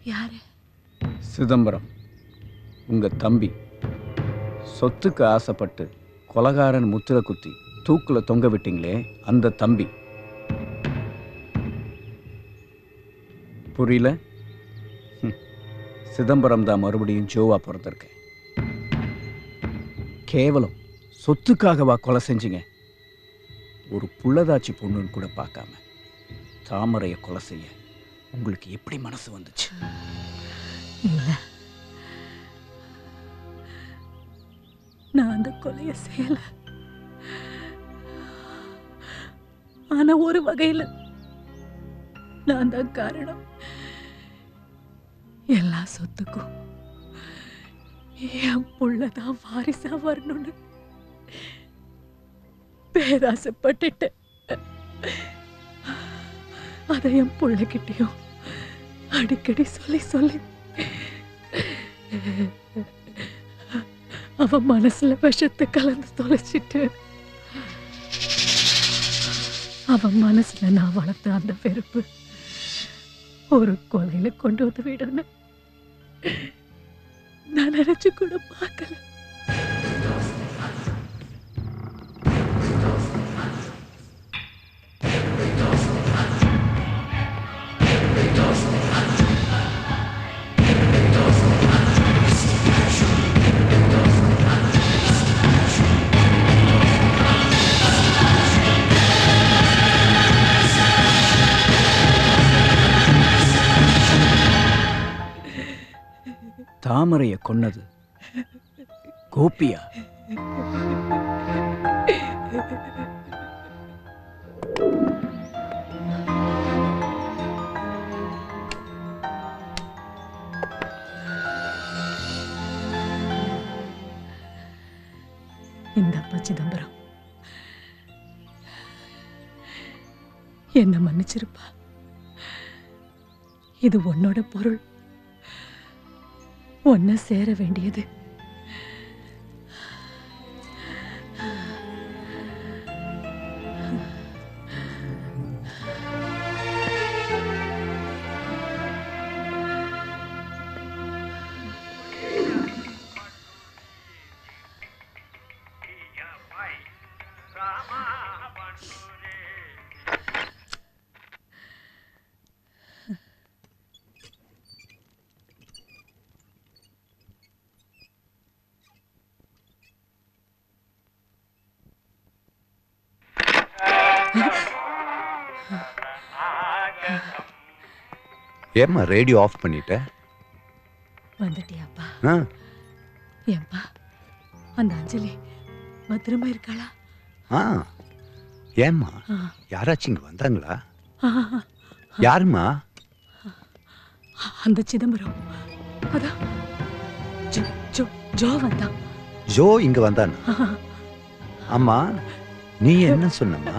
யாரு சிதம்பரம் உங்க தம்பி சொத்துக்கு ஆசைப்பட்டு கொலகாரன் முத்திர குத்தி தூக்குல தொங்க விட்டீங்களே அந்த தம்பி புரியல ஹம். சிதம்பரம் தான் மறுபடியும் ஜோவா பிறந்திருக்கேன் கேவலம் சொத்துக்காகவா கொலை செஞ்சீங்க ஒரு புள்ளதாச்சி பொண்ணுன்னு கூட பார்க்காம தாமரையை கொலை செய்ய உங்களுக்கு எப்படி மனசு வந்துச்சு இல்ல நான் அந்த கொலையை செய்யல ஆனா ஒரு வகையில நான் தான் காரணம் எல்லா சொத்துக்கும் என் புள்ளதான் வாரிசா வரணும்னு பேராசைப்பட்டுட்டேன் அதை என் புள்ளகிட்டயும் அடிக்கடி சொல்லி சொல்லி அவன் மனசுல விஷத்தை கலந்து தொலைச்சிட்டு அவன் மனசுல நான் வளர்த்த அந்த வெறுப்பு ஒரு கொலையில கொண்டு வந்து விடணும் நான் நினைச்சு கூட பார்க்கல தாமரையை கொன்னது கோபியா இந்தப்பா சிதம்பரம் என்ன மன்னிச்சிருப்பா இது உன்னோட பொருள் ஒன்ன சேர வேண்டியது ஏம்மா ரேடியோ ஆஃப் பண்ணிட்ட வந்துட்டியாப்பா ஆ ஏன்பா அந்த அஞ்சலி பத்திரமா இருக்காளா ஆ ஏம்மா ஆ. யாராச்சும் இங்க வந்தாங்களா ஆ, யாரும்மா அந்த சிதம்பரம் அதான் ஜோ ஜோ ஜோ வந்தான் ஜோ இங்க வந்தானா அம்மா நீ என்ன சொன்னம்மா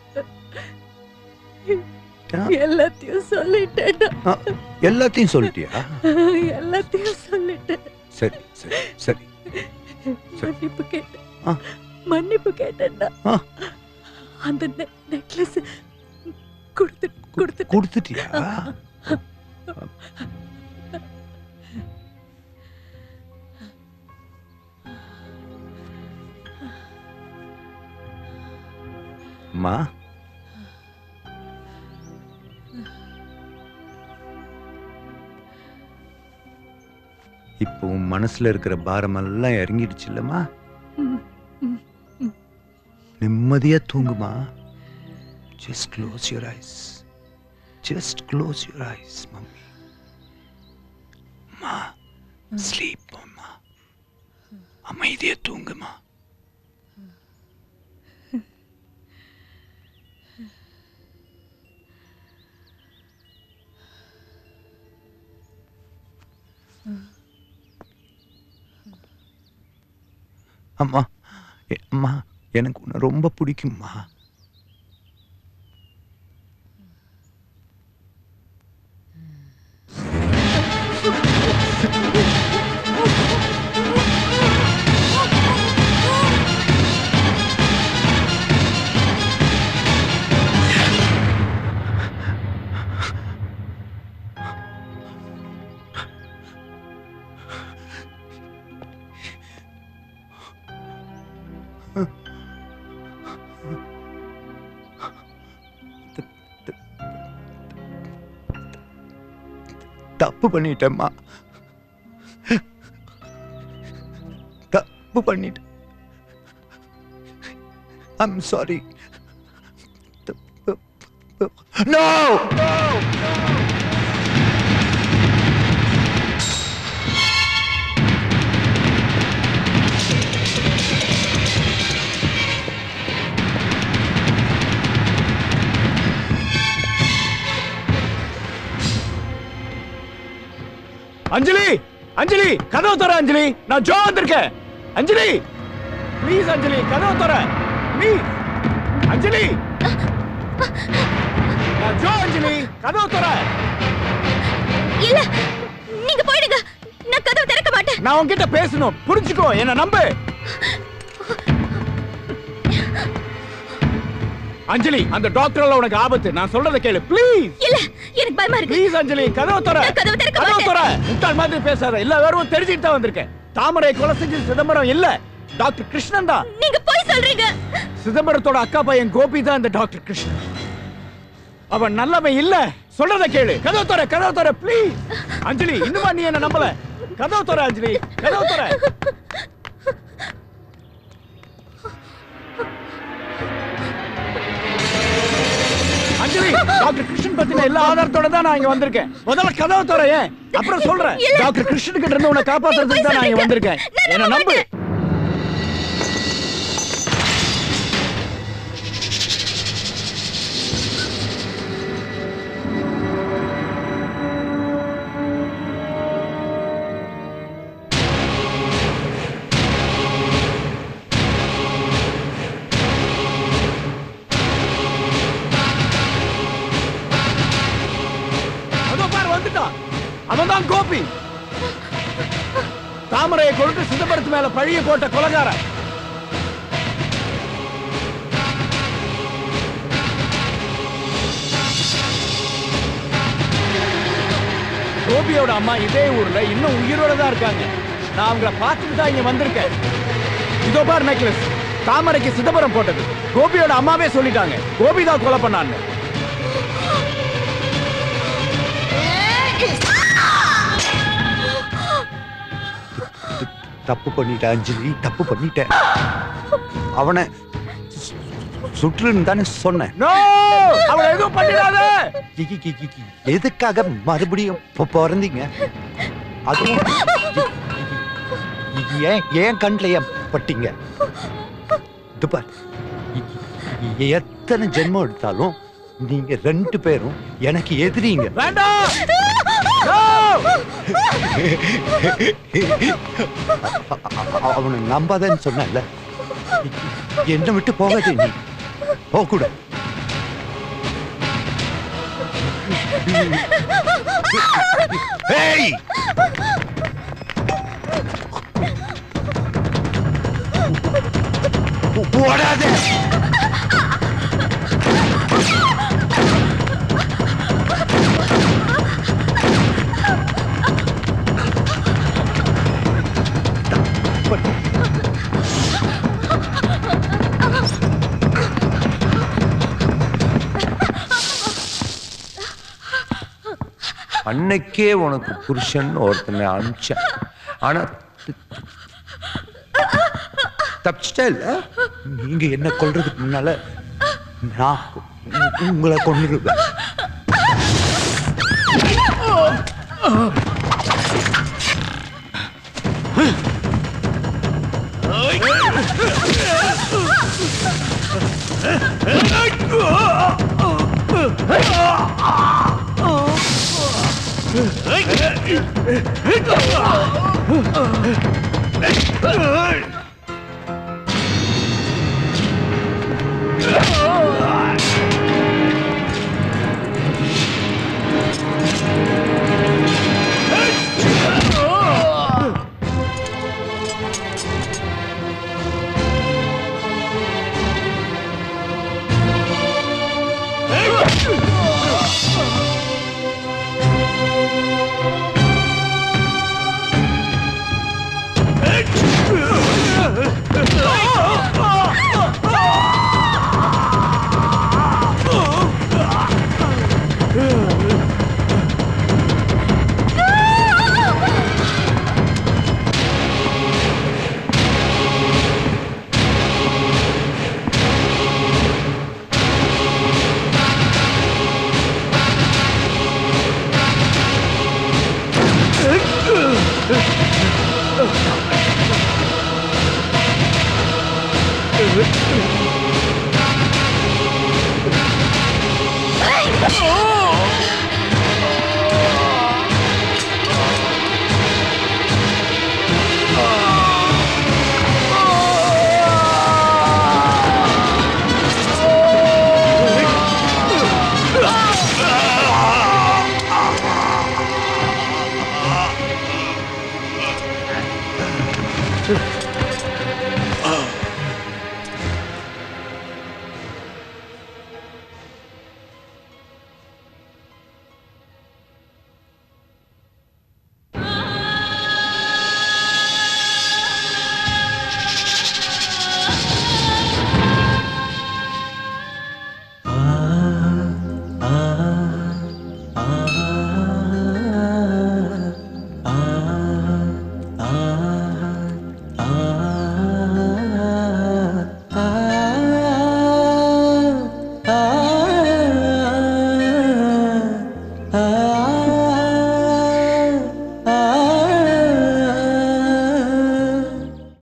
ஆ, எல்லாத்தையும் சொல்லிட்டேன் ஆ, எல்லாத்தையும் சொல்லிட்டியா எல்லாத்தையும் சொல்லிட்டேன் சரி சரி சரி மன்னிப்பு கேட்டேன் ஆ. மன்னிப்பு கேட்டேன்னா ஆ. அந்த நெக்லஸ் கொடுத்து கொடுத்து கொடுத்துட்டியா அம்மா இப்போ உன் மனசுல இருக்கிற பாரமெல்லாம் இறங்கிடுச்சு இல்லம்மா ம், ம், ம். நிம்மதியா தூங்குமா just close your eyes just close your eyes mummy அம்மா ஸ்லீப் அம்மா அமைதியா தூங்குமா அம்மா எ- அம்மா எனக்கு உன்னை ரொம்ப பிடிக்கும்மா தப்பு பண்ணிட்டேம்மா தப்பு பண்ணிட்டேன் I'm sorry no Anjali Anjali கதவு தர அஞ்சலி நான் ஜோ வந்திருக்கேன் அஞ்சலி ப்ளீஸ் அஞ்சலி கதவு தர ப்ளீஸ் அஞ்சலி நான் ஜோ அஞ்சலி கதவு தர இல்ல நீங்க போயிடுங்க நான் கதவு திறக்க மாட்டேன் நான் உன்கிட்ட பேசணும் புரிஞ்சுக்கோ என்ன நம்பு அஞ்சலி அந்த டாக்டர்ல உனக்கு ஆபத்து நான் சொல்றத கேளு ப்ளீஸ் இல்ல எனக்கு பயமா இருக்கு ப்ளீஸ் அஞ்சலி கதவு தர நான் கதவு திறக்க கதவு மாட்டேன். தர முட்டாள் மாதிரி பேசாத எல்லா வேறும் தெரிஞ்சுட்டு தான் வந்திருக்கேன் தாமரை கொலை செஞ்சது சிதம்பரம் இல்ல டாக்டர் கிருஷ்ணன் தான் நீங்க போய் சொல்றீங்க சிதம்பரத்தோட அக்கா பையன் கோபி தான் இந்த டாக்டர் கிருஷ்ணன் அவன் நல்லவன் இல்ல சொல்றத கேளு கதவு தர கதவு தர ப்ளீஸ் அஞ்சலி இன்னுமா நீ என்ன நம்பல கதவு தர அஞ்சலி கதவு தர அஞ்சலி டாக்டர் கிருஷ்ணன் பத்தின எல்லா ஆதாரத்தோட தான் நான் இங்க வந்திருக்கேன் முதல்ல கதவு தர ஏன் அப்புறம் சொல்றேன் இல்ல. டாக்டர் கிருஷ்ணன் கிட்ட இருந்து உன்னை காப்பாத்துறதுக்கு தான் நான் இங்க வந்திருக்கேன் நான் என்ன நம்ப நம்பு மாட்டேன். அதோ பாரு வந்துட்டான் அவன் தான் கோபி தாமரையை கொண்டு சிதம்பரத்து மேல பழிய போட்ட கொலகாரன் கோபியோட அம்மா இதே ஊர்ல இன்னும் உயிரோட தான் இருக்காங்க நான் அவங்கள பார்த்துட்டு தான் இங்க வந்திருக்கேன் இதோ பாரு நெக்லஸ் தாமரைக்கு சிதம்பரம் போட்டது கோபியோட அம்மாவே சொல்லிட்டாங்க கோபி தான் கொலை பண்ணான்னு தப்பு பண்ணிட்டேன் அஞ்சலி தப்பு பண்ணிட்டேன் அவனை சு- சுற்றுன்னு தானே சொன்னேன் நோ அவளை எதுவும் பண்ணிடாத இ- இ- இ- இ- எதுக்காக மறுபடியும் பொ- பிறந்தீங்க அதுவும் இ- இ- ஏன் ஏன் கண்ணில் ஏன் பட்டீங்க இது பார் இ- இ- எத்தனை ஜென்மம் எடுத்தாலும் நீங்க ரெண்டு பேரும் எனக்கு எதிரிங்க வேண்டாம் No! அ- அ- அவனை நம்பாதன்னு சொன்னல என்னை விட்டு போகாதே நீ போக கூட ஏய் ஓடாத அன்னைக்கே உனக்கு புருஷன் ஒருத்தனை அனுப்பிச்சேன் ஆனா தப்பிச்சிட்டா இல்ல நீங்க என்ன கொல்றதுக்கு முன்னால நான் உ- உங்களை கொண்டுருவேன் ஏய்!